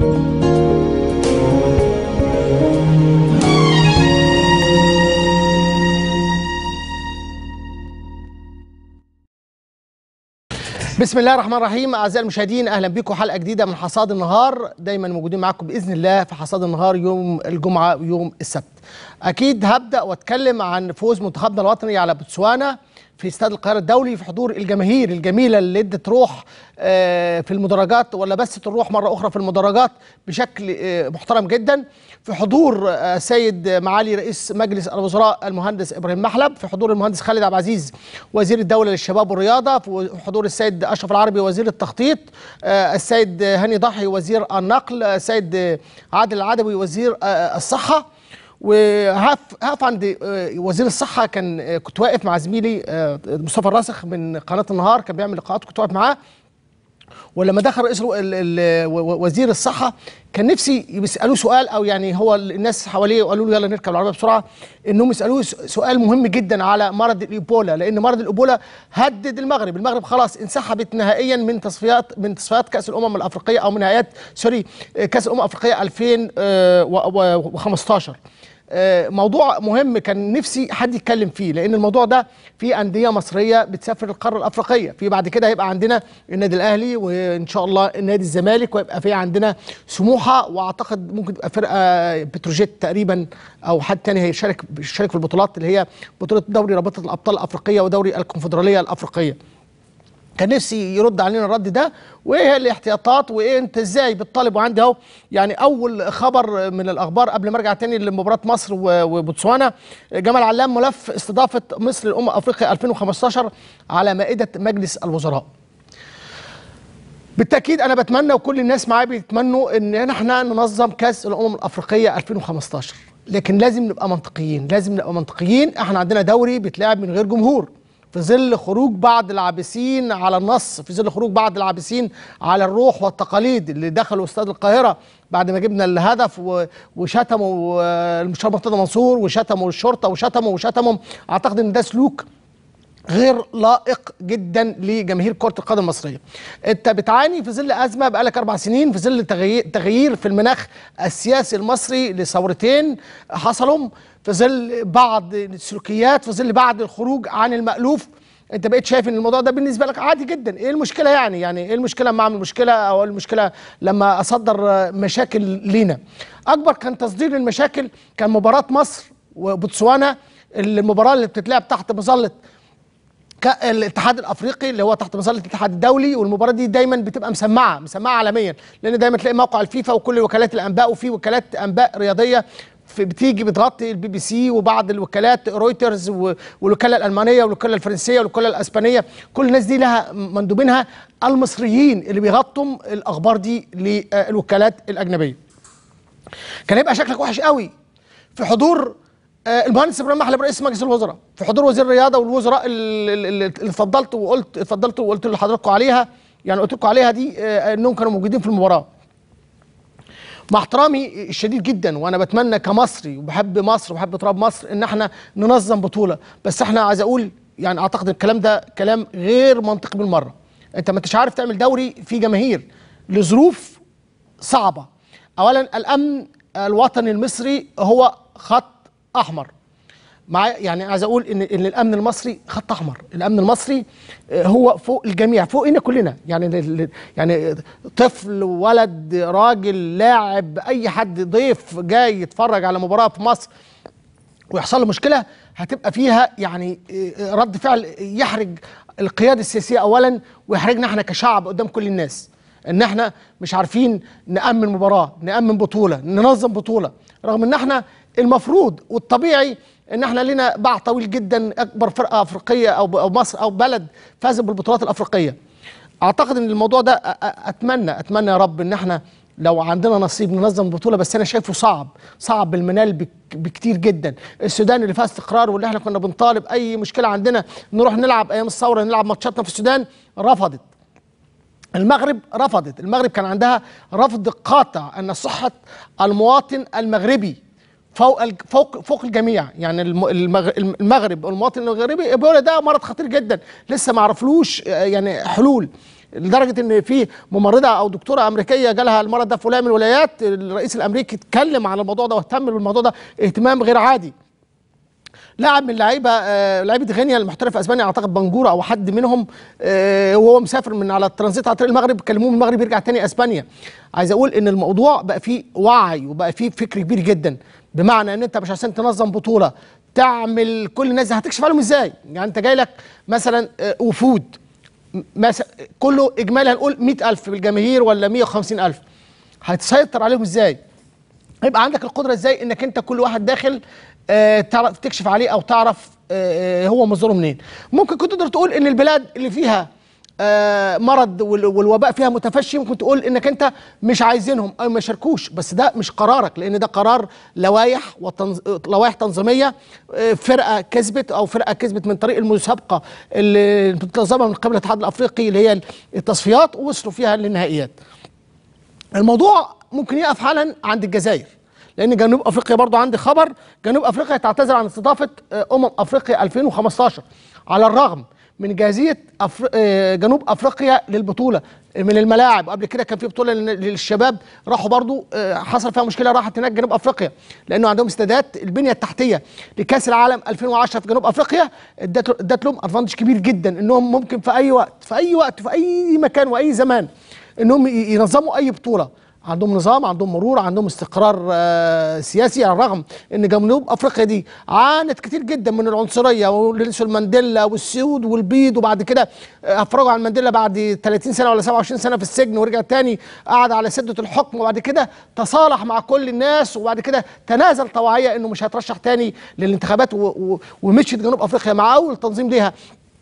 بسم الله الرحمن الرحيم اعزائي المشاهدين اهلا بكم حلقه جديده من حصاد النهار دايما موجودين معاكم باذن الله في حصاد النهار يوم الجمعه ويوم السبت اكيد هبدا واتكلم عن فوز منتخبنا الوطني على بوتسوانا في استاد القاهره الدولي في حضور الجماهير الجميله اللي ادت روح آه، في المدرجات ولا بست الروح مره اخرى في المدرجات بشكل آه، محترم جدا في حضور آه، سيد معالي رئيس مجلس الوزراء المهندس ابراهيم محلب في حضور المهندس خالد عبد العزيز وزير الدوله للشباب والرياضه في حضور السيد اشرف العربي وزير التخطيط آه، السيد هاني ضحي وزير النقل السيد عادل العدوي وزير آه، الصحه وهقف هقف عند آه، وزير الصحه كان آه، كنت واقف مع زميلي آه، مصطفى الراسخ من قناه النهار كان بيعمل لقاءات كنت واقف معاه ولما دخل رئيس الو- ال- ال- و- وزير الصحه كان نفسي يسالوه سؤال او يعني هو الناس حواليه وقالوا له يلا نركب العربيه بسرعه انهم يسالوه س- سؤال مهم جدا على مرض الايبولا لان مرض الايبولا هدد المغرب، المغرب خلاص انسحبت نهائيا من تصفيات من تصفيات كاس الامم الافريقيه او من نهائيات سوري آه، كاس الامم الافريقيه 2015 آه، موضوع مهم كان نفسي حد يتكلم فيه لان الموضوع ده في انديه مصريه بتسافر القاره الافريقيه في بعد كده هيبقى عندنا النادي الاهلي وان شاء الله النادي الزمالك ويبقى في عندنا سموحه واعتقد ممكن تبقى فرقه بتروجيت تقريبا او حد تاني هيشارك يشارك في البطولات اللي هي بطوله دوري رابطه الابطال الافريقيه ودوري الكونفدراليه الافريقيه كان نفسي يرد علينا الرد ده وايه الاحتياطات وايه انت ازاي بتطالب وعندي اهو يعني اول خبر من الاخبار قبل ما ارجع تاني لمباراه مصر و- وبوتسوانا جمال علام ملف استضافه مصر للامم افريقيا 2015 على مائده مجلس الوزراء بالتاكيد انا بتمنى وكل الناس معايا بيتمنوا ان احنا ننظم كاس الامم الافريقيه 2015 لكن لازم نبقى منطقيين لازم نبقى منطقيين احنا عندنا دوري بيتلعب من غير جمهور في ظل خروج بعض العابسين على النص في ظل خروج بعض العابسين على الروح والتقاليد اللي دخلوا استاد القاهره بعد ما جبنا الهدف و- وشتموا آه، المستشار مرتضى منصور وشتموا الشرطه وشتموا وشتموا اعتقد ان ده سلوك غير لائق جدا لجماهير كره القدم المصريه. انت بتعاني في ظل ازمه بقالك اربع سنين في ظل تغيير, تغيير في المناخ السياسي المصري لثورتين حصلوا في ظل بعض السلوكيات في ظل بعض الخروج عن المالوف انت بقيت شايف ان الموضوع ده بالنسبه لك عادي جدا ايه المشكله يعني يعني ايه المشكله لما اعمل مشكله او المشكله لما اصدر آه، مشاكل لينا اكبر كان تصدير المشاكل كان مباراه مصر وبوتسوانا المباراه اللي بتتلعب تحت مظله ك- الاتحاد الافريقي اللي هو تحت مظله الاتحاد الدولي والمباراه دي دايما بتبقى مسمعه مسمعه عالميا لان دايما تلاقي موقع الفيفا وكل وكالات الانباء وفي وكالات انباء رياضيه في بتيجي بتغطي البي بي سي وبعض الوكالات رويترز و- والوكاله الالمانيه والوكاله الفرنسيه والوكاله الاسبانيه كل الناس دي لها مندوبينها المصريين اللي بيغطوا الاخبار دي للوكالات الاجنبيه كان هيبقى شكلك وحش قوي في حضور آه، المهندس ابراهيم محلب رئيس مجلس الوزراء في حضور وزير الرياضه والوزراء اللي اللي- اللي اتفضلت وقلت اتفضلت وقلت لحضراتكم عليها يعني قلت لكم عليها دي آه، انهم كانوا موجودين في المباراه مع احترامي الشديد جدا وانا بتمنى كمصري وبحب مصر وبحب تراب مصر ان احنا ننظم بطوله بس احنا عايز اقول يعني اعتقد الكلام ده كلام غير منطقي بالمره انت ما انتش عارف تعمل دوري فيه جماهير لظروف صعبه اولا الامن الوطني المصري هو خط احمر مع يعني عايز اقول ان ان الامن المصري خط احمر الامن المصري آه، هو فوق الجميع فوقنا كلنا يعني ال- ال- يعني طفل ولد راجل لاعب اي حد ضيف جاي يتفرج على مباراه في مصر ويحصل له مشكله هتبقى فيها يعني آه، رد فعل يحرج القياده السياسيه اولا ويحرجنا احنا كشعب قدام كل الناس ان احنا مش عارفين نامن مباراه نامن بطوله ننظم بطوله رغم ان احنا المفروض والطبيعي ان احنا لنا باع طويل جدا اكبر فرقه افريقيه او او مصر او بلد فازت بالبطولات الافريقيه اعتقد ان الموضوع ده أ- أ- اتمنى اتمنى يا رب ان احنا لو عندنا نصيب ننظم بطوله بس انا شايفه صعب صعب بالمنال بك بكتير جدا السودان اللي فيها استقرار واللي احنا كنا بنطالب اي مشكله عندنا نروح نلعب ايام الثوره نلعب ماتشاتنا في السودان رفضت المغرب رفضت المغرب كان عندها رفض قاطع ان صحه المواطن المغربي فوق الج- فوق فوق الجميع يعني الم- المغ- المغرب المواطن المغربي ايبولا ده مرض خطير جدا لسه ما عرفلوش آه، يعني حلول لدرجه ان في ممرضه او دكتوره امريكيه جالها المرض ده في ولايه من الولايات الرئيس الامريكي اتكلم عن الموضوع ده واهتم بالموضوع ده اهتمام غير عادي لاعب من لعيبه آه لعيبه غينيا المحترف في اسبانيا اعتقد بنجوره او حد منهم آه وهو مسافر من على الترانزيت على طريق المغرب كلموه من المغرب يرجع تاني اسبانيا عايز اقول ان الموضوع بقى فيه وعي وبقى فيه فكر كبير جدا بمعنى ان انت مش عشان تنظم بطوله تعمل كل الناس دي هتكشف عليهم ازاي يعني انت جاي لك مثلا آه وفود مثلا كله اجمالي هنقول 100000 بالجماهير ولا 150000 هتسيطر عليهم ازاي يبقى عندك القدره ازاي انك انت كل واحد داخل آه تعرف تكشف عليه او تعرف آه هو مصدره منين ممكن كنت تقدر تقول ان البلاد اللي فيها آه مرض والوباء فيها متفشي ممكن تقول انك انت مش عايزينهم او ما يشاركوش بس ده مش قرارك لان ده قرار لوائح وتنظ... لوائح تنظيميه فرقه كسبت او فرقه كسبت من طريق المسابقه اللي بتنظمها من قبل الاتحاد الافريقي اللي هي التصفيات ووصلوا فيها للنهائيات الموضوع ممكن يقف حالا عند الجزائر لان جنوب افريقيا برضو عندي خبر جنوب افريقيا تعتذر عن استضافه امم افريقيا 2015 على الرغم من جاهزيه أفر... جنوب افريقيا للبطوله من الملاعب قبل كده كان في بطوله للشباب راحوا برضو حصل فيها مشكله راحت هناك جنوب افريقيا لانه عندهم استادات البنيه التحتيه لكاس العالم 2010 في جنوب افريقيا ادت لهم ادفانتج كبير جدا انهم ممكن في اي وقت في اي وقت في اي مكان واي زمان انهم ينظموا اي بطوله عندهم نظام عندهم مرور عندهم استقرار آه سياسي على الرغم ان جنوب افريقيا دي عانت كتير جدا من العنصريه ونيلسون مانديلا والسود والبيض وبعد كده افرجوا عن مانديلا بعد 30 سنه ولا 27 سنه في السجن ورجع تاني قعد على سده الحكم وبعد كده تصالح مع كل الناس وبعد كده تنازل طوعيه انه مش هيترشح تاني للانتخابات ومشيت جنوب افريقيا مع اول تنظيم ليها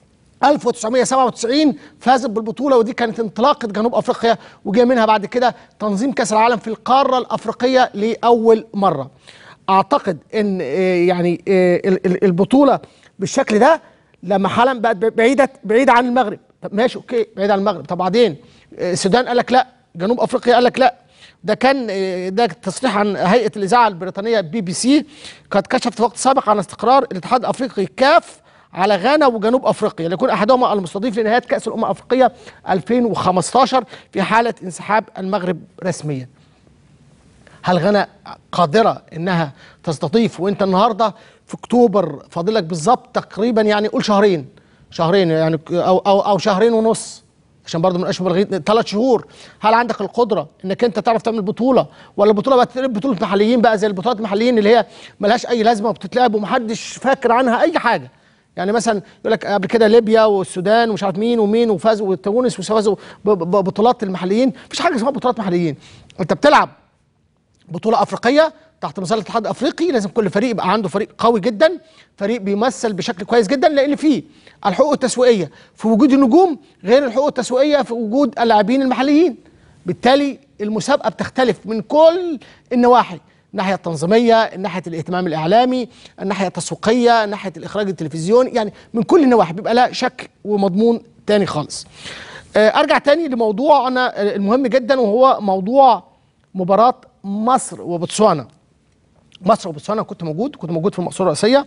1997 فازت بالبطوله ودي كانت انطلاقه جنوب افريقيا وجاء منها بعد كده تنظيم كاس العالم في القاره الافريقيه لاول مره. اعتقد ان يعني البطوله بالشكل ده لما حالا بقت بعيده بعيده عن المغرب طب ماشي اوكي بعيد عن المغرب طب بعدين السودان قال لك لا جنوب افريقيا قال لك لا ده كان ده تصريح عن هيئه الاذاعه البريطانيه بي بي سي قد كشفت في وقت سابق عن استقرار الاتحاد الافريقي كاف على غانا وجنوب افريقيا ليكون احدهما المستضيف لنهايه كاس الامم الافريقيه 2015 في حاله انسحاب المغرب رسميا. هل غانا قادره انها تستضيف وانت النهارده في اكتوبر فاضل لك بالظبط تقريبا يعني قول شهرين شهرين يعني او او او شهرين ونص عشان برضه ما نبقاش مبالغين ثلاث شهور هل عندك القدره انك انت تعرف تعمل بطوله ولا البطوله بقت بطوله محليين بقى زي البطولات المحليين اللي هي ملهاش اي لازمه وبتتلعب ومحدش فاكر عنها اي حاجه يعني مثلا يقول لك قبل كده ليبيا والسودان ومش عارف مين ومين وفازوا وتونس وفازوا ببطولات المحليين مفيش حاجه اسمها بطولات محليين انت بتلعب بطوله افريقيه تحت مظله الاتحاد الافريقي لازم كل فريق يبقى عنده فريق قوي جدا فريق بيمثل بشكل كويس جدا لان فيه الحقوق التسويقيه في وجود النجوم غير الحقوق التسويقيه في وجود اللاعبين المحليين بالتالي المسابقه بتختلف من كل النواحي الناحيه التنظيميه الناحيه الاهتمام الاعلامي الناحيه التسويقيه ناحيه الاخراج التلفزيوني يعني من كل النواحي بيبقى لها شكل ومضمون تاني خالص ارجع تاني لموضوعنا المهم جدا وهو موضوع مباراه مصر وبوتسوانا مصر وبوتسوانا كنت موجود كنت موجود في المقصوره الرئيسيه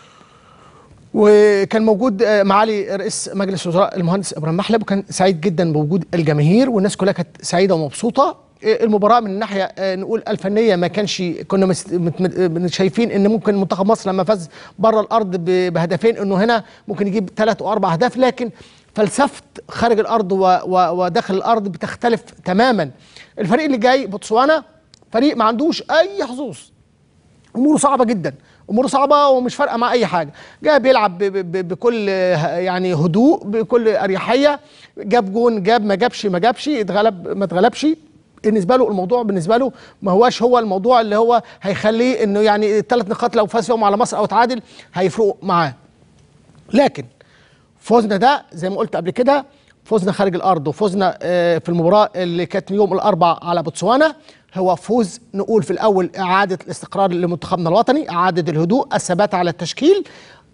وكان موجود معالي رئيس مجلس الوزراء المهندس ابراهيم محلب وكان سعيد جدا بوجود الجماهير والناس كلها كانت سعيده ومبسوطه المباراه من الناحيه نقول الفنيه ما كانش كنا شايفين ان ممكن منتخب مصر لما فاز بره الارض بهدفين انه هنا ممكن يجيب ثلاث واربع اهداف لكن فلسفه خارج الارض وداخل الارض بتختلف تماما الفريق اللي جاي بوتسوانا فريق ما عندوش اي حظوظ اموره صعبه جدا اموره صعبه ومش فارقه مع اي حاجه جاي بيلعب بكل يعني هدوء بكل اريحيه جاب جون جاب ما جابش ما جابش اتغلب ما اتغلبش بالنسبه له الموضوع بالنسبه له ما هواش هو الموضوع اللي هو هيخليه انه يعني الثلاث نقاط لو فاز فيهم على مصر او تعادل هيفرقوا معاه لكن فوزنا ده زي ما قلت قبل كده فوزنا خارج الارض وفوزنا في المباراه اللي كانت يوم الاربعاء على بوتسوانا هو فوز نقول في الاول اعاده الاستقرار لمنتخبنا الوطني اعاده الهدوء الثبات على التشكيل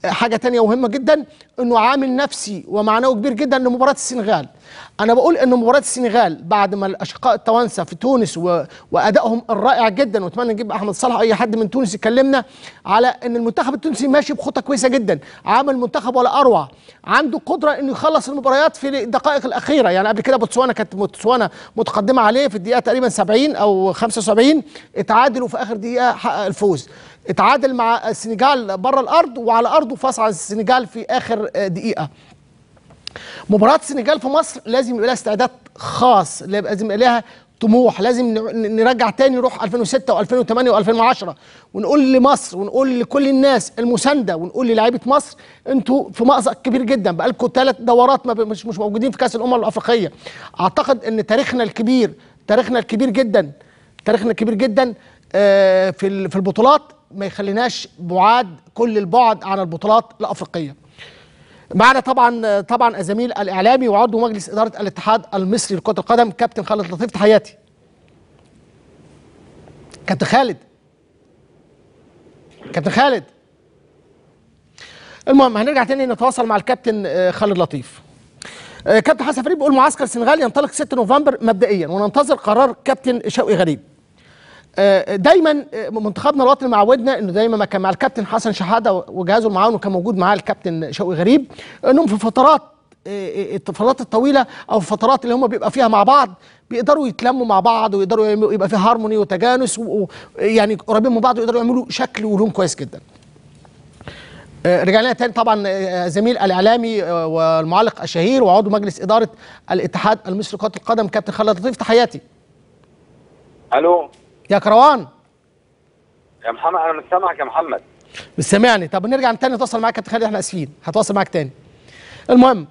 حاجه تانية مهمه جدا انه عامل نفسي ومعنوي كبير جدا لمباراه السنغال انا بقول ان مباراه السنغال بعد ما الاشقاء التوانسه في تونس و... وادائهم الرائع جدا واتمنى نجيب احمد صلاح اي حد من تونس يكلمنا على ان المنتخب التونسي ماشي بخطه كويسه جدا عامل منتخب ولا اروع عنده قدره انه يخلص المباريات في الدقائق الاخيره يعني قبل كده بوتسوانا كانت بوتسوانا متقدمه عليه في الدقيقه تقريبا 70 او 75 اتعادلوا في اخر دقيقه حقق الفوز اتعادل مع السنغال بره الارض وعلى ارضه فاز على السنغال في اخر دقيقه مباراه السنغال في مصر لازم يبقى لها استعداد خاص لازم يبقى لها طموح لازم نرجع تاني نروح 2006 و2008 و2010 ونقول لمصر ونقول لكل الناس المسانده ونقول للاعيبه مصر انتوا في مأزق كبير جدا بقالكم ثلاث دورات ما مش مش موجودين في كاس الامم الافريقيه اعتقد ان تاريخنا الكبير تاريخنا الكبير جدا تاريخنا الكبير جدا في في البطولات ما يخليناش بعاد كل البعد عن البطولات الافريقيه معنا طبعا طبعا الزميل الاعلامي وعضو مجلس اداره الاتحاد المصري لكره القدم كابتن خالد لطيف تحياتي كابتن خالد كابتن خالد المهم هنرجع تاني نتواصل مع الكابتن خالد لطيف كابتن حسن فريد بيقول معسكر السنغال ينطلق 6 نوفمبر مبدئيا وننتظر قرار كابتن شوقي غريب دايما منتخبنا الوطني معودنا انه دايما ما كان مع الكابتن حسن شحاده وجهازه المعاون وكان موجود معاه الكابتن شوقي غريب انهم في فترات الفترات الطويله او الفترات اللي هم بيبقى فيها مع بعض بيقدروا يتلموا مع بعض ويقدروا يبقى في هارموني وتجانس ويعني قريبين من بعض ويقدروا يعملوا شكل ولون كويس جدا. رجعنا تاني طبعا زميل الاعلامي والمعلق الشهير وعضو مجلس اداره الاتحاد المصري لكره القدم كابتن خالد لطيف تحياتي. الو يا كروان يا محمد انا مش سامعك يا محمد مش سامعني طب نرجع تاني نتواصل معاك كابتن خالد احنا اسفين هتواصل معاك تاني المهم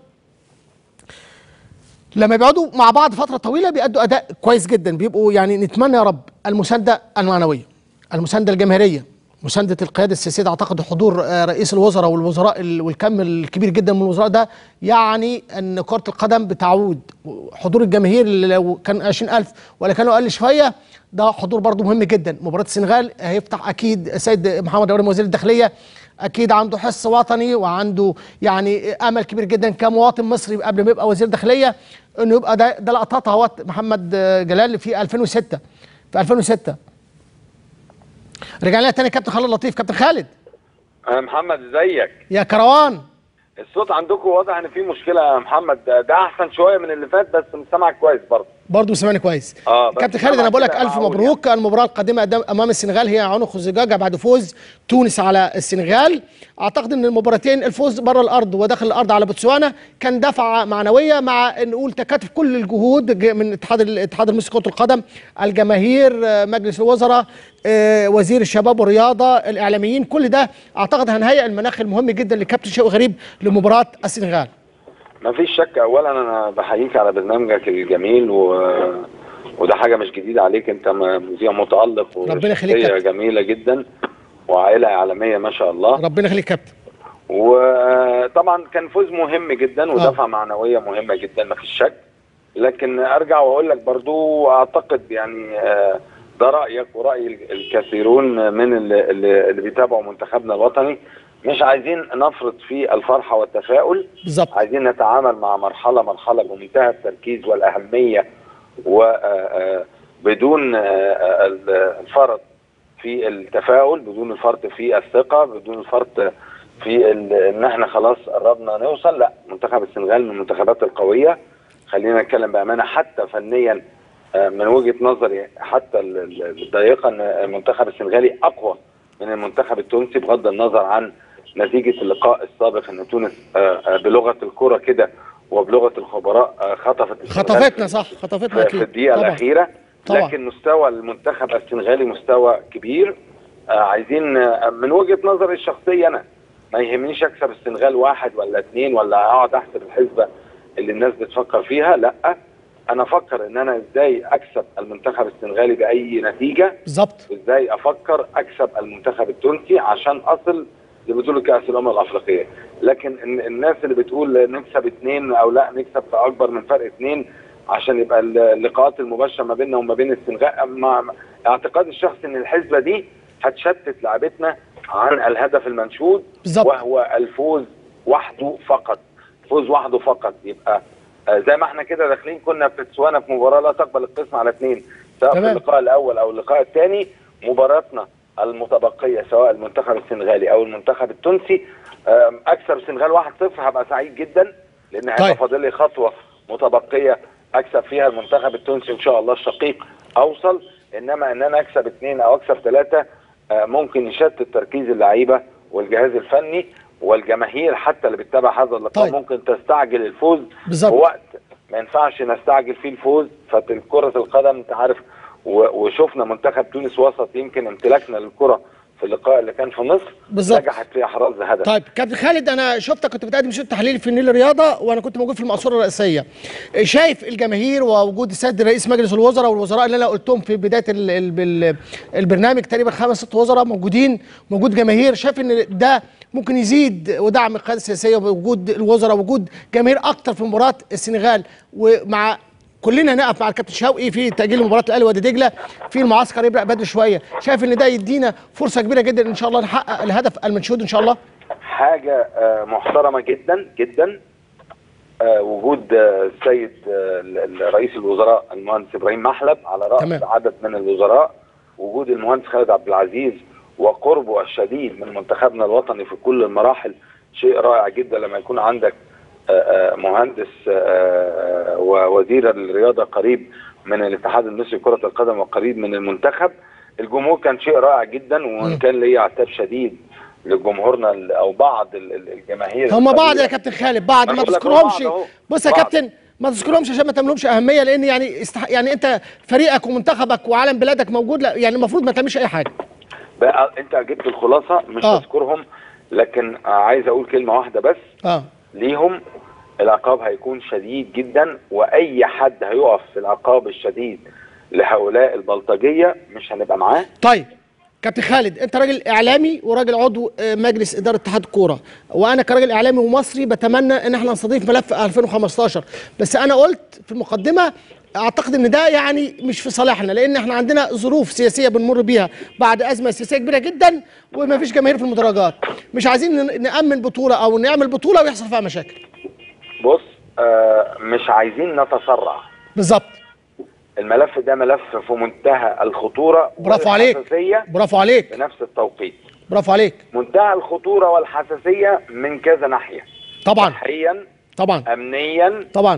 لما بيقعدوا مع بعض فتره طويله بيأدوا اداء كويس جدا بيبقوا يعني نتمنى يا رب المسانده المعنويه المسانده الجماهيريه مسانده القياده السياسيه اعتقد حضور رئيس الوزراء والوزراء والكم الكبير جدا من الوزراء ده يعني ان كره القدم بتعود حضور الجماهير اللي لو كان 20000 ولا كانوا اقل شويه ده حضور برضه مهم جدا مباراه السنغال هيفتح اكيد السيد محمد ابراهيم وزير الداخليه اكيد عنده حس وطني وعنده يعني امل كبير جدا كمواطن مصري قبل ما يبقى وزير داخليه انه يبقى ده ده لقطات اهوت محمد جلال في 2006 في 2006 رجعنا لنا تاني كابتن خالد لطيف كابتن خالد يا محمد ازيك يا كروان الصوت عندكم واضح ان في مشكله يا محمد ده, ده احسن شويه من اللي فات بس مش سامعك كويس برضه برضه سامعني كويس اه بس كابتن خالد انا بقول لك كده الف معقول مبروك المباراه القادمه قدام- امام السنغال هي عنق الزجاجه بعد فوز تونس على السنغال اعتقد ان المباراتين الفوز بره الارض وداخل الارض على بوتسوانا كان دفعه معنويه مع نقول تكاتف كل الجهود ج- من اتحاد الاتحاد المصري لكره القدم الجماهير آه، مجلس الوزراء آه، وزير الشباب والرياضه الاعلاميين كل ده اعتقد هنهيئ المناخ المهم جدا لكابتن شوقي غريب لمباراه السنغال ما فيش شك اولا انا بحييك على برنامجك الجميل و... وده حاجه مش جديده عليك انت م- مذيع متالق ربنا يخليك يا وشخصية كابتن. جميله جدا وعائله عالميه ما شاء الله ربنا يخليك كابتن وطبعا كان فوز مهم جدا ودفعه معنويه مهمه جدا ما فيش شك لكن ارجع واقول لك برضو اعتقد يعني آه، ده رايك وراي ال- الكثيرون من اللي, اللي اللي بيتابعوا منتخبنا الوطني مش عايزين نفرط في الفرحه والتفاؤل بالظبط عايزين نتعامل مع مرحله مرحله بمنتهى التركيز والاهميه وبدون الفرط في التفاؤل بدون الفرط في الثقه بدون الفرط في ال- ان احنا خلاص قربنا نوصل لا منتخب السنغال من المنتخبات القويه خلينا نتكلم بامانه حتى فنيا آه، من وجهه نظري حتى ال- ال- الضيقه ان المنتخب السنغالي اقوى من المنتخب التونسي بغض النظر عن نتيجه اللقاء السابق ان تونس آه، آه، بلغه الكره كده وبلغه الخبراء آه، خطفت السنغال خطفتنا في- صح خطفتنا في, في اكيد الدقيقه طبعا الاخيره طبعا. لكن مستوى المنتخب السنغالي مستوى كبير آه عايزين آه من وجهه نظري الشخصيه انا ما يهمنيش اكسب السنغال واحد ولا اثنين ولا اقعد احسب الحسبه اللي الناس بتفكر فيها لا انا افكر ان انا ازاي اكسب المنتخب السنغالي باي نتيجه بالظبط وازاي افكر اكسب المنتخب التونسي عشان اصل لبطوله كاس الامم الافريقيه لكن ال- الناس اللي بتقول نكسب اثنين او لا نكسب في اكبر من فرق اثنين عشان يبقى ال- اللقاءات المباشره ما بيننا وما بين السنغال مع مع- اعتقادي الشخصي ان الحسبه دي هتشتت لعبتنا عن الهدف المنشود بالظبط. وهو الفوز وحده فقط فوز وحده فقط يبقى آه، زي ما احنا كده داخلين كنا في تسوانا في مباراه لا تقبل القسم على اثنين سواء تمام. في اللقاء الاول او اللقاء الثاني مباراتنا المتبقيه سواء المنتخب السنغالي او المنتخب التونسي آم، اكسب السنغال 1-0 هبقى سعيد جدا لان هيبقى طيب. فاضل لي خطوه متبقيه اكسب فيها المنتخب التونسي ان شاء الله الشقيق اوصل انما ان انا اكسب اثنين او اكسب ثلاثه آه، ممكن يشتت تركيز اللعيبه والجهاز الفني والجماهير حتى اللي بتتابع هذا اللقاء طيب. ممكن تستعجل الفوز بالظبط. في وقت ما ينفعش نستعجل فيه الفوز فكرة القدم انت عارف و- وشفنا منتخب تونس وسط يمكن امتلاكنا للكرة في اللقاء اللي كان في مصر بالظبط. نجحت في احراز هدف طيب كابتن خالد انا شفتك كنت بتقدم شوط تحليلي في النيل الرياضه وانا كنت موجود في المقصوره الرئيسيه شايف الجماهير ووجود السيد رئيس مجلس الوزراء والوزراء اللي انا قلتهم في بدايه ال ال ال البرنامج تقريبا خمس ست وزراء موجودين موجود جماهير شايف ان ده ممكن يزيد ودعم القياده السياسيه ووجود الوزراء وجود جماهير اكتر في مباراه السنغال ومع كلنا نقف مع الكابتن شوقي في تاجيل مباراه الاهلي وادي دجله في المعسكر يبدا بدري شويه شايف ان ده يدينا فرصه كبيره جدا ان شاء الله نحقق الهدف المنشود ان شاء الله حاجة آه، محترمة جدا جدا آه، وجود آه، السيد آه، ال- ال- رئيس الوزراء المهندس ابراهيم محلب على رأس تمام. عدد من الوزراء وجود المهندس خالد عبد العزيز وقربه الشديد من منتخبنا الوطني في كل المراحل شيء رائع جدا لما يكون عندك آه، آه، مهندس آه، ووزير الرياضة قريب من الاتحاد المصري لكرة القدم وقريب من المنتخب الجمهور كان شيء رائع جدا وان كان ليا عتاب شديد لجمهورنا ال- او بعض ال- ال- الجماهير هم بعض القليلة. يا كابتن خالد بعض أنا ما بقول لك تذكرهمش بعض أهو. بص يا بعض. كابتن ما تذكرهمش عشان ما تعملهمش اهميه لان يعني استح... يعني انت فريقك ومنتخبك وعلم بلادك موجود لا يعني المفروض ما تعملش اي حاجه بقى انت جبت الخلاصه مش آه. هذكرهم لكن عايز اقول كلمه واحده بس اه ليهم العقاب هيكون شديد جدا واي حد هيقف في العقاب الشديد لهؤلاء البلطجيه مش هنبقى معاه طيب كابتن خالد انت راجل اعلامي وراجل عضو آه، مجلس اداره اتحاد الكوره وانا كراجل اعلامي ومصري بتمنى ان احنا نستضيف ملف 2015 بس انا قلت في المقدمه اعتقد ان ده يعني مش في صالحنا لان احنا عندنا ظروف سياسيه بنمر بيها بعد ازمه سياسيه كبيره جدا وما فيش جماهير في المدرجات مش عايزين ن- نامن بطوله او نعمل بطوله ويحصل فيها مشاكل بص آه مش عايزين نتسرع بالظبط الملف ده ملف في منتهى الخطوره برافو عليك والحساسيه برافو عليك بنفس التوقيت برافو عليك منتهى الخطوره والحساسيه من كذا ناحيه طبعا صحيا طبعا امنيا طبعا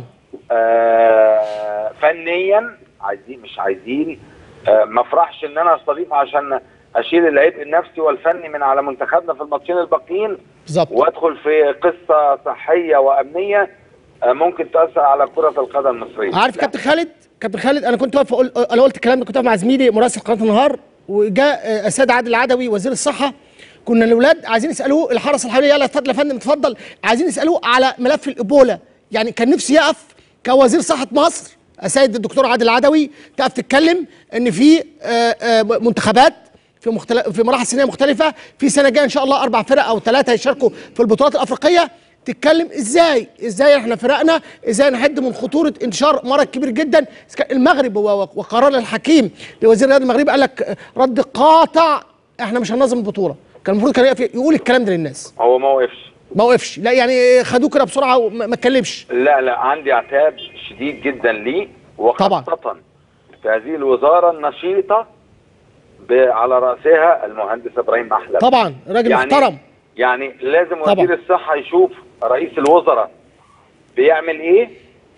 آه فنيا عايزين مش عايزين آه ما افرحش ان انا استضيف عشان اشيل العبء النفسي والفني من على منتخبنا في الماتشين الباقيين بالظبط وادخل في قصه صحيه وامنيه آه ممكن تاثر على كره القدم المصريه عارف كابتن خالد كابتن خالد انا كنت واقف أقول انا قلت الكلام ده كنت واقف مع زميلي مراسل قناه النهار وجاء آه، السيد عادل العدوي وزير الصحه كنا الاولاد عايزين يسالوه الحرس الحولي يلا اتفضل يا فندم اتفضل عايزين يسالوه على ملف الايبولا يعني كان نفسي يقف كوزير صحه مصر السيد الدكتور عادل العدوي تقف تتكلم ان في آه، آه، منتخبات في مختلف في مراحل سنيه مختلفه في سنه جايه ان شاء الله اربع فرق او ثلاثه يشاركوا في البطولات الافريقيه تتكلم ازاي ازاي احنا فرقنا ازاي نحد من خطوره انتشار مرض كبير جدا المغرب و- و- وقرار الحكيم لوزير الرياضه المغربي قال لك رد قاطع احنا مش هننظم البطوله كان المفروض كان يقف يقول الكلام ده للناس هو ما وقفش ما وقفش لا يعني خدوه كده بسرعه وما ما اتكلمش لا لا عندي عتاب شديد جدا ليه وخاصه في هذه الوزاره النشيطه ب- على راسها المهندس ابراهيم محلب طبعا راجل يعني محترم يعني لازم طبعا. وزير الصحه يشوف رئيس الوزراء بيعمل ايه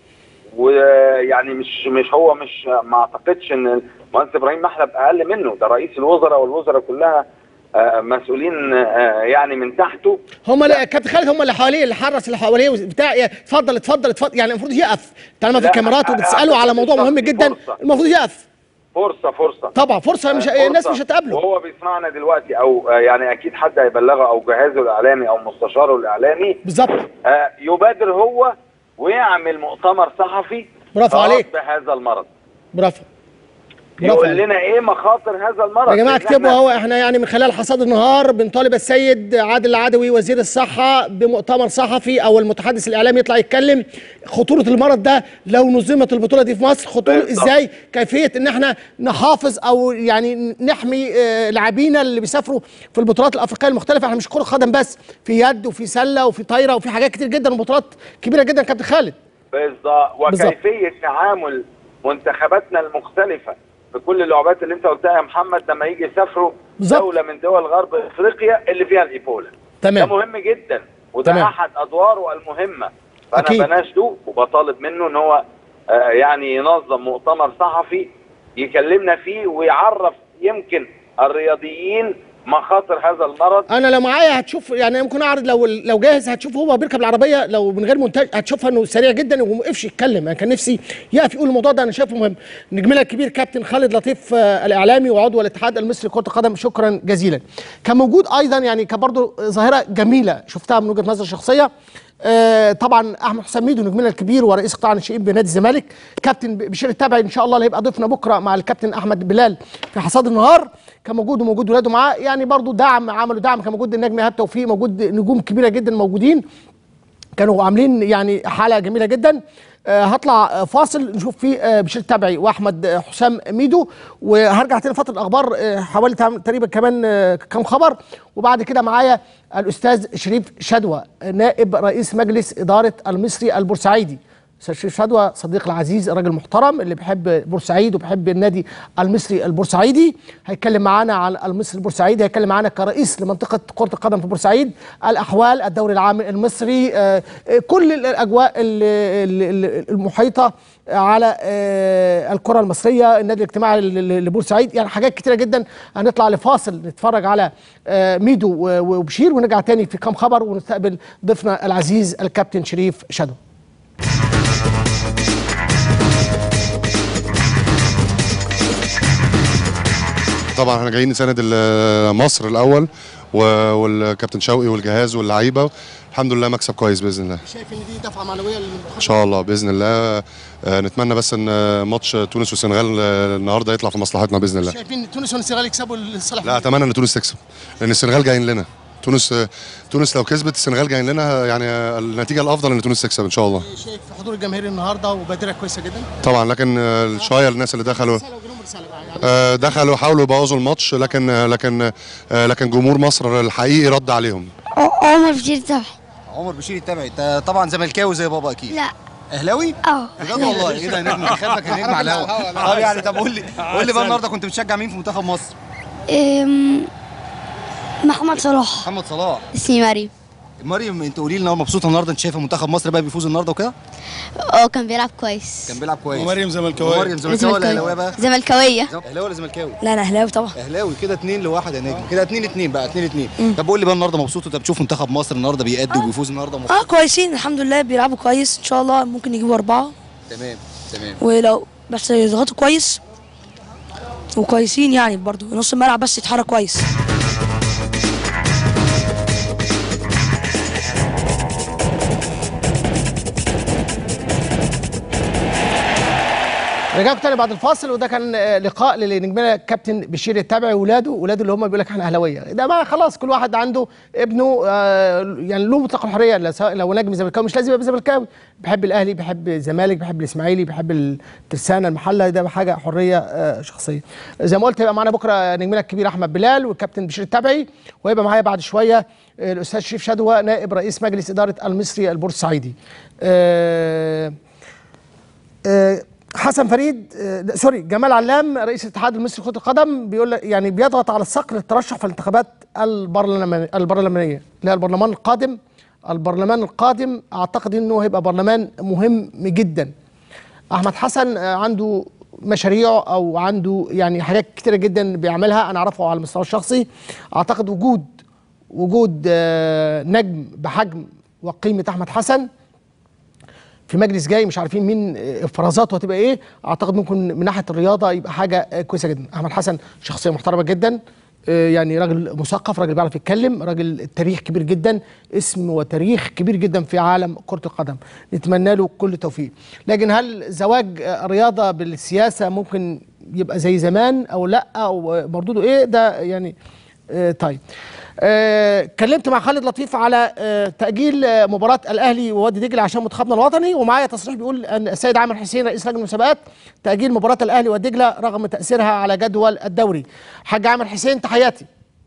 ويعني مش مش هو مش ما اعتقدش ان المهندس ابراهيم محلب اقل منه ده رئيس الوزراء والوزراء كلها آه، مسؤولين آه، يعني من تحته هم اللي كابتن خالد هم اللي حواليه اللي حرس اللي حواليه بتاع يا- اتفضل اتفضل اتفضل يعني المفروض يقف طالما في لا، كاميرات وبتساله على موضوع مهم جدا فرصة. المفروض يقف فرصه فرصه طبعا فرصه مش فرصة. الناس مش هتقابله وهو بيسمعنا دلوقتي او آه، يعني اكيد حد هيبلغه او جهازه الاعلامي او مستشاره الاعلامي بالظبط آه، يبادر هو ويعمل مؤتمر صحفي برافو خاص عليك. بهذا المرض برافو برافو يقول عليك. لنا ايه مخاطر هذا المرض يا جماعه لأن اكتبوا إحنا- اهو احنا يعني من خلال حصاد النهار بنطالب السيد عادل العدوي وزير الصحه بمؤتمر صحفي او المتحدث الاعلامي يطلع يتكلم خطوره المرض ده لو نظمت البطوله دي في مصر خطوره بالظبط. ازاي كيفيه ان احنا نحافظ او يعني نحمي آه، لاعبينا اللي بيسافروا في البطولات الافريقيه المختلفه احنا مش كره قدم بس في يد وفي سله وفي طايره وفي حاجات كتير جدا وبطولات كبيره جدا كابتن خالد بالظبط بالظبط. وكيفيه تعامل منتخباتنا المختلفه في كل اللعبات اللي انت قلتها يا محمد لما يجي يسافروا بالظبط. دوله من دول غرب افريقيا اللي فيها الايبولا تمام. ده مهم جدا وده تمام. احد ادواره المهمه فانا أكيد. بناشده وبطالب منه ان هو آه، يعني ينظم مؤتمر صحفي يكلمنا فيه ويعرف يمكن الرياضيين مخاطر هذا المرض انا لو معايا هتشوف يعني ممكن اعرض لو لو جاهز هتشوف هو بيركب العربيه لو من غير مونتاج هتشوفها انه سريع جدا وما وقفش يتكلم انا كان نفسي يقف يقول الموضوع ده انا شايفه مهم نجمنا الكبير كابتن خالد لطيف آه، الاعلامي وعضو الاتحاد المصري لكره القدم شكرا جزيلا كان موجود ايضا يعني كان برضه ظاهره جميله شفتها من وجهه نظر شخصيه آه طبعا احمد حسام ميدو نجمنا الكبير ورئيس قطاع الناشئين بنادي الزمالك كابتن بشير التبعي ان شاء الله اللي هيبقى ضيفنا بكره مع الكابتن احمد بلال في حصاد النهار كان موجود وموجود ولاده معاه يعني برضو دعم عملوا دعم كان موجود النجم ايهاب توفيق موجود نجوم كبيره جدا موجودين كانوا عاملين يعني حلقه جميله جدا آه هطلع آه، فاصل نشوف فيه آه بشير تبعي واحمد آه، حسام ميدو وهرجع تاني فتره الاخبار آه حوالي تم- تقريبا كمان آه كام خبر وبعد كده معايا الاستاذ شريف شدوى نائب رئيس مجلس اداره المصري البورسعيدي استاذ شريف شدوى صديق العزيز راجل محترم اللي بيحب بورسعيد وبيحب النادي المصري البورسعيدي هيتكلم معانا عن المصري البورسعيدي هيتكلم معانا كرئيس لمنطقه كره القدم في بورسعيد الاحوال الدوري العام المصري آه، آه، كل الاجواء ال- ال- ال- المحيطه على آه، الكره المصريه النادي الاجتماعي ل- ل- لبورسعيد يعني حاجات كتيره جدا هنطلع لفاصل نتفرج على آه، ميدو و- وبشير ونرجع تاني في كام خبر ونستقبل ضيفنا العزيز الكابتن شريف شادو طبعا احنا جايين نساند ال- مصر الاول و- والكابتن شوقي والجهاز واللعيبه الحمد لله مكسب كويس باذن الله شايف ان دي دفعه معنويه ان شاء الله باذن الله آه، نتمنى بس ان آه، ماتش تونس والسنغال آه، النهارده يطلع في مصلحتنا باذن الله شايفين تونس والسنغال يكسبوا لصالح لا اتمنى ان تونس تكسب لان السنغال جايين لنا تونس آه، تونس لو كسبت السنغال جايين لنا يعني آه، النتيجه الافضل ان تونس تكسب ان شاء الله شايف حضور الجماهير النهارده وبادره كويسه جدا طبعا لكن آه، شويه الناس اللي دخلوا رساله وجنوب رساله بقى يعني آه، دخلوا حاولوا يبوظوا الماتش لكن آه، لكن آه، لكن جمهور مصر الحقيقي رد عليهم عمر بشير تبعي عمر بشير التبعي انت طبعا زملكاوي زي بابا اكيد لا اهلاوي اه بجد والله ايه ده نجم خدك نجم على الهوا طب يعني طب قول لي قول لي بقى النهارده كنت بتشجع مين في منتخب مصر أم، محمد صلاح محمد صلاح اسمي مريم مريم انت قولي لي انا مبسوطه النهارده انت شايفه منتخب مصر بقى بيفوز النهارده وكده اه كان بيلعب كويس كان بيلعب كويس ومريم زملكاوية. ومريم زملكاوي ولا اهلاويه بقى زملكاويه اهلاوي ولا زملكاوي لا انا اهلاوي طبعا اهلاوي كده اتنين لواحد يا نجم كده اتنين اتنين بقى اتنين اتنين طب قول لي بقى النهارده مبسوط انت بتشوف منتخب مصر النهارده بيأدي وبيفوز النهارده مبسوط اه كويسين الحمد لله بيلعبوا كويس ان شاء الله ممكن يجيبوا اربعه تمام تمام ولو بس يضغطوا كويس وكويسين يعني برضو نص الملعب بس يتحرك كويس رجعت تاني بعد الفاصل وده كان آه، لقاء لنجمنا الكابتن بشير التبعي وولاده ولاده اللي هم بيقول لك احنا اهلاويه ده بقى خلاص كل واحد عنده ابنه آه، يعني له مطلق الحريه لا سواء لو نجم زملكاوي مش لازم يبقى زملكاوي بيحب الاهلي بيحب الزمالك بيحب الاسماعيلي بيحب الترسانه المحله ده حاجه حريه آه، شخصيه زي ما قلت هيبقى معانا بكره نجمنا الكبير احمد بلال والكابتن بشير التبعي وهيبقى معايا بعد شويه آه، الاستاذ شريف شدوى نائب رئيس مجلس اداره المصري البورسعيدي آه، آه، حسن فريد آه، لا، سوري جمال علام رئيس الاتحاد المصري لكره القدم بيقول لك- يعني بيضغط على الصقر للترشح في الانتخابات البرلمان البرلمانيه اللي هي البرلمان القادم البرلمان القادم اعتقد انه هيبقى برلمان مهم جدا احمد حسن آه، عنده مشاريع او عنده يعني حاجات كتيره جدا بيعملها انا اعرفه على المستوى الشخصي اعتقد وجود وجود آه، نجم بحجم وقيمه احمد حسن في مجلس جاي مش عارفين مين افرازاته هتبقى ايه اعتقد ممكن من ناحيه الرياضه يبقى حاجه آه، كويسه جدا احمد حسن شخصيه محترمه جدا آه، يعني راجل مثقف راجل بيعرف يتكلم راجل تاريخ كبير جدا اسم وتاريخ كبير جدا في عالم كره القدم نتمنى له كل التوفيق لكن هل زواج آه، الرياضه بالسياسه ممكن يبقى زي زمان او لا او مردوده ايه ده يعني آه طيب آه، اتكلمت مع خالد لطيف على آه، تاجيل آه، مباراه الاهلي ووادي دجله عشان منتخبنا الوطني ومعايا تصريح بيقول ان السيد عامر حسين رئيس لجنه المسابقات تاجيل مباراه الاهلي ودجله رغم تاثيرها على جدول الدوري حاج عامر حسين تحياتي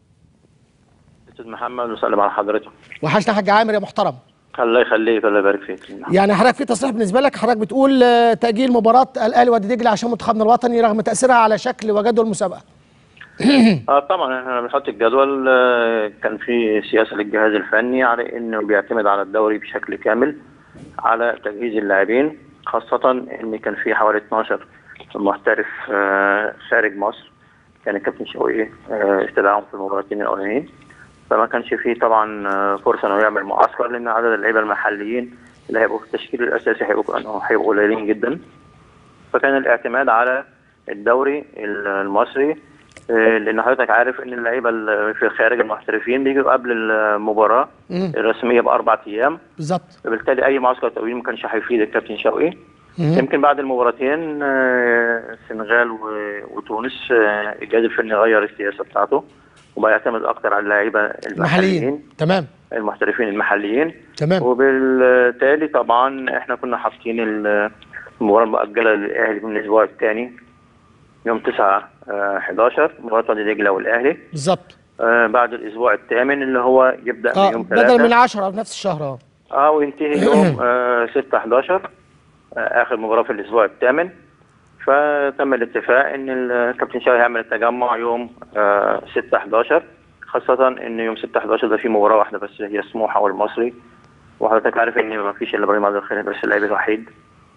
استاذ محمد وسلم على حضرتك وحشنا حاج عامر يا محترم الله يخليك الله يبارك فيك يعني حضرتك في تصريح بالنسبه لك حضرتك بتقول آه، تاجيل مباراه الاهلي وادي دجله عشان منتخبنا الوطني رغم تاثيرها على شكل وجدول المسابقه اه طبعا احنا بنحط الجدول آه، كان في سياسه للجهاز الفني على انه بيعتمد على الدوري بشكل كامل على تجهيز اللاعبين خاصه ان كان في حوالي 12 محترف آه، خارج مصر كان الكابتن شوقي آه، استدعاهم في المباراتين الاولانيين فما كانش فيه طبعا آه، فرصه انه يعمل معسكر لان عدد اللعيبه المحليين اللي هيبقوا في التشكيل الاساسي هيبقوا هيبقوا قليلين جدا فكان الاعتماد على الدوري المصري آه، لان حضرتك عارف ان اللعيبه اللي في الخارج المحترفين بيجوا قبل المباراه مم. الرسميه باربع ايام بالظبط فبالتالي اي معسكر تأويل ما كانش هيفيد الكابتن شوقي مم. يمكن بعد المباراتين آه، السنغال و- وتونس آه، الجهاز الفني غير السياسه بتاعته وبقى يعتمد اكتر على اللعيبه محليين المحليين تمام المحترفين المحليين تمام وبالتالي طبعا احنا كنا حاطين ال- المباراه المؤجله للاهلي من الاسبوع الثاني يوم 9 آه، 11 مباراه وادي دجله والاهلي بالظبط آه، بعد الاسبوع الثامن اللي هو يبدا اه من يوم بدل 3 من 10 في نفس الشهر اه اه وينتهي يوم آه 6 11 آه اخر مباراه في الاسبوع الثامن فتم الاتفاق ان الكابتن شاوي هيعمل التجمع يوم آه 6 11 خاصة ان يوم 6 11 ده في مباراة واحدة بس هي سموحة والمصري وحضرتك عارف ان ما فيش الا ابراهيم عبد الخالق بس اللاعب الوحيد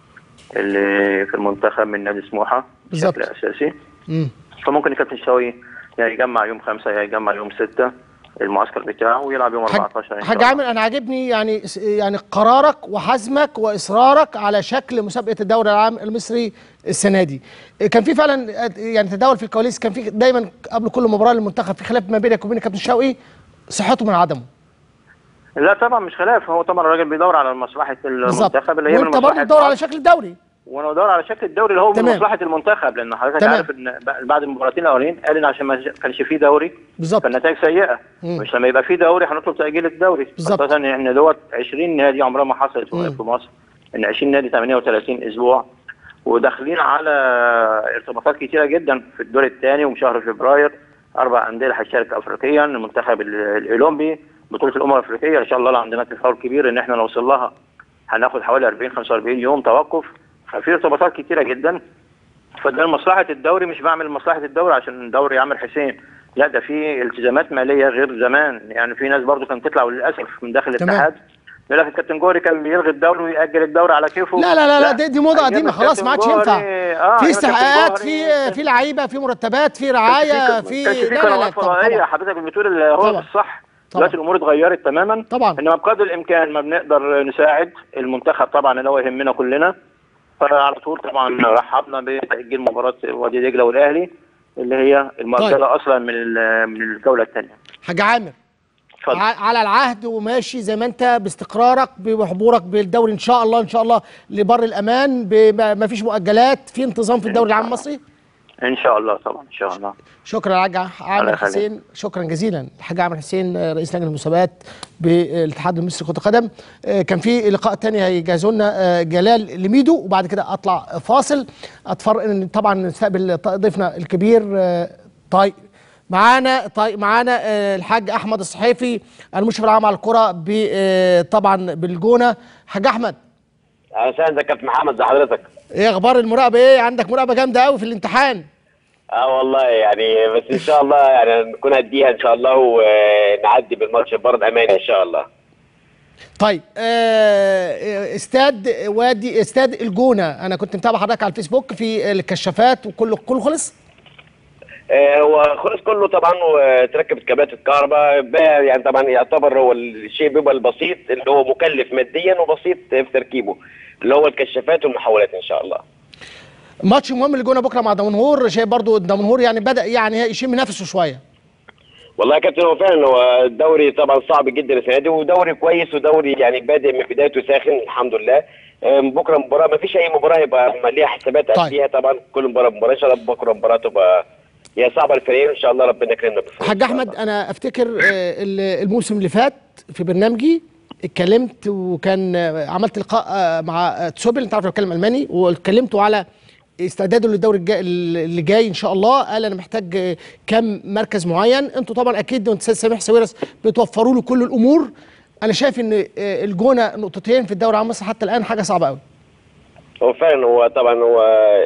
اللي في المنتخب من نادي سموحة بالظبط. بشكل اساسي مم. فممكن الكابتن شاوي يا يجمع يوم خمسة يا يجمع يوم ستة المعسكر بتاعه ويلعب يوم 14 إن شاء حاج الله. عامر انا عاجبني يعني يعني قرارك وحزمك واصرارك على شكل مسابقه الدوري العام المصري السنه دي كان في فعلا يعني تداول في الكواليس كان في دايما قبل كل مباراه للمنتخب في خلاف ما بينك وبين كابتن شوقي صحته من عدمه لا طبعا مش خلاف هو طبعا الراجل بيدور على مصلحه بالظبط المنتخب اللي هي من وانت برضه مصلحة بتدور على مصر. شكل الدوري وانا بدور على شكل الدوري اللي هو من تمام. مصلحه المنتخب لان حضرتك تمام. عارف ان ب- بعد المباراتين الاولين قال ان عشان ما كانش فيه دوري بالظبط فالنتائج سيئه مم. مش لما يبقى فيه دوري هنطلب تاجيل الدوري بالظبط. خاصه ان احنا دوت 20 نادي عمرها ما حصلت مم. في مصر ان 20 نادي 38 اسبوع وداخلين على ارتباطات كتيره جدا في الدور الثاني وشهر فبراير اربع انديه اللي هتشارك افريقيا المنتخب ال- الاولمبي بطوله الامم الافريقيه ان شاء الله عندنا تفاؤل كبير ان احنا نوصل لها هناخد حوالي 40 45 يوم توقف ففي ارتباطات كتيره جدا فده لمصلحه الدوري مش بعمل لمصلحه الدوري عشان الدوري عامر حسين لا ده في التزامات ماليه غير زمان يعني في ناس برضو كانت تطلع وللاسف من داخل تمام. الاتحاد يقول لك الكابتن جوري كان بيلغي الدوري ويأجل الدوري على كيفه لا لا لا, لا دي, دي موضه أيام قديمه خلاص ما عادش الكابتن ينفع جوهري- آه، في أيام استحقاقات الكابتن في جوهري في لعيبه في مرتبات في رعايه في كانش في لا لا لا قنوات طبعا فضائيه طبعا, حضرتك بتقول اللي هو طبعا. الصح طبعا. دلوقتي الامور اتغيرت تماما طبعا. انما بقدر الامكان ما بنقدر نساعد المنتخب طبعا اللي هو يهمنا كلنا فعلى طول طبعا رحبنا بتاجيل مباراه وادي دجله والاهلي اللي هي المؤجله اصلا من ال- من الجوله الثانيه حاج عامر اتفضل ع- على العهد وماشي زي ما انت باستقرارك بحضورك بالدوري ان شاء الله ان شاء الله لبر الامان ما فيش مؤجلات في انتظام في الدوري العام المصري ان شاء الله طبعا ان شاء الله شكرا يا حاج عامر الله يخليك. حسين شكرا جزيلا الحاج عامر حسين آه، رئيس لجنه المسابقات بالاتحاد المصري لكره القدم آه، كان في لقاء تاني هيجهزوا لنا آه، جلال لميدو وبعد كده اطلع فاصل اتفرج إن طبعا نستقبل ط- ضيفنا الكبير آه، طيب معانا طيب معانا آه، الحاج احمد الصحيفي المشرف العام على الكره ب- آه، طبعا بالجونه حاج احمد اهلا وسهلا ازيك يا كابتن محمد زي حضرتك ايه اخبار المراقبه ايه عندك مراقبه جامده قوي في الامتحان اه والله يعني بس ان شاء الله يعني نكون هديها ان شاء الله ونعدي بالماتش ببرد امان ان شاء الله طيب آه، استاد وادي استاد الجونه انا كنت متابع حضرتك على الفيسبوك في الكشافات وكله كله خلص آه، هو خلص كله طبعا وتركبت كابلات الكهرباء بقى يعني طبعا يعتبر هو الشيء بيبقى البسيط اللي هو مكلف ماديا وبسيط في تركيبه اللي هو الكشافات والمحولات ان شاء الله ماتش مهم للجونه بكره مع دمنهور شايف برضو دمنهور يعني بدا يعني يشم نفسه شويه والله يا كابتن هو فعلا هو الدوري طبعا صعب جدا السنه دي ودوري كويس ودوري يعني بادئ من بدايته ساخن الحمد لله آه، بكره مباراه ما فيش اي مباراه يبقى ما ليها حسابات طيب. فيها طبعا كل مباراه مباراه ان شاء الله بكره مباراه تبقى هي صعبه الفريقين ان شاء الله ربنا يكرمنا بالفوز حاج احمد انا افتكر آه، ال- الموسم اللي فات في برنامجي اتكلمت وكان آه، عملت لقاء آه، مع آه، تسوبل انت عارف أنا بتكلم الماني واتكلمته على استعداده للدوري الجاي اللي جاي ان شاء الله قال انا محتاج آه، كام مركز معين انتوا طبعا اكيد وانت استاذ سميح سويرس بتوفروا له كل الامور انا شايف ان آه، الجونه نقطتين في الدوري عام مصر حتى الان حاجه صعبه قوي هو فعلا هو طبعا هو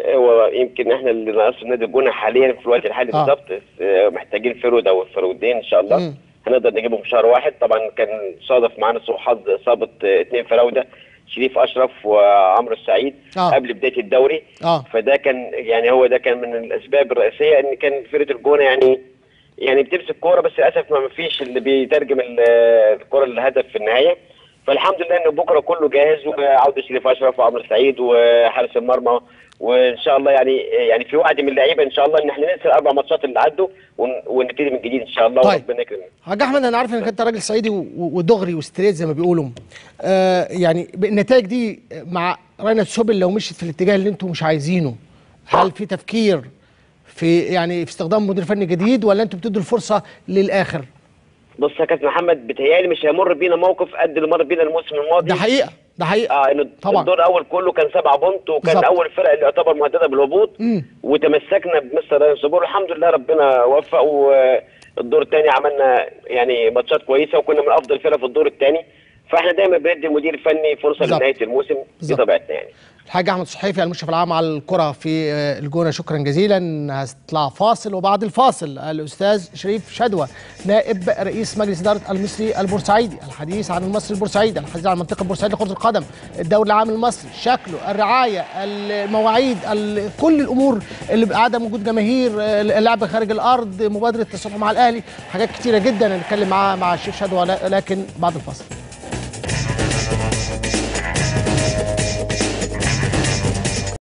هو يمكن احنا اللي ناقص نادي الجونه حاليا في الوقت الحالي آه. بالظبط آه، محتاجين فرود او فرودين ان شاء الله مم. هنقدر نجيبهم في شهر واحد طبعا كان صادف معانا سوء حظ اصابه آه، اثنين فراوده شريف اشرف وعمرو السعيد آه. قبل بدايه الدوري اه فده كان يعني هو ده كان من الاسباب الرئيسيه ان كان فرقه الجونه يعني يعني بتمسك كوره بس للاسف ما فيش اللي بيترجم ال- الكوره للهدف في النهايه فالحمد لله ان بكره كله جاهز وعوده شريف اشرف وعمرو سعيد وحارس المرمى وان شاء الله يعني يعني في وعد من اللعيبه ان شاء الله ان احنا ننسى الاربع ماتشات اللي عدوا ون- ونبتدي من جديد ان شاء الله طيب. وربنا يكرمنا حاج احمد انا عارف انك انت راجل صعيدي و- ودغري وستريت زي ما بيقولوا آه يعني النتائج دي مع رينا سوبل لو مشيت في الاتجاه اللي انتم مش عايزينه هل في تفكير في يعني في استخدام مدير فني جديد ولا انتم بتدوا الفرصه للاخر بص يا كابتن محمد بتهيألي مش هيمر بينا موقف قد اللي مر بينا الموسم الماضي ده حقيقه ده حقيقه اه ان طبعا. الدور الاول كله كان سبعة بونت وكان بالظبط. اول فرق اللي يعتبر مهدده بالهبوط مم. وتمسكنا بمستر ريان صبور الحمد لله ربنا وفق والدور الثاني عملنا يعني ماتشات كويسه وكنا من افضل فرق في الدور الثاني فاحنا دايما بندي المدير الفني فرصه بالظبط. لنهايه الموسم دي بالظبط. طبيعتنا يعني الحاج احمد صحيفي المشرف العام على الكره في آه، الجونه شكرا جزيلا هطلع فاصل وبعد الفاصل الاستاذ شريف شدوى نائب رئيس مجلس اداره المصري البورسعيدي الحديث عن المصري البورسعيدي الحديث عن منطقه البورسعيد لكره القدم الدوري العام المصري شكله الرعايه المواعيد ال- كل الامور اللي عدم وجود جماهير آه، اللعب خارج الارض مبادره التصالح مع الاهلي حاجات كتيره جدا هنتكلم معاها مع الشيخ شدوى لكن بعد الفاصل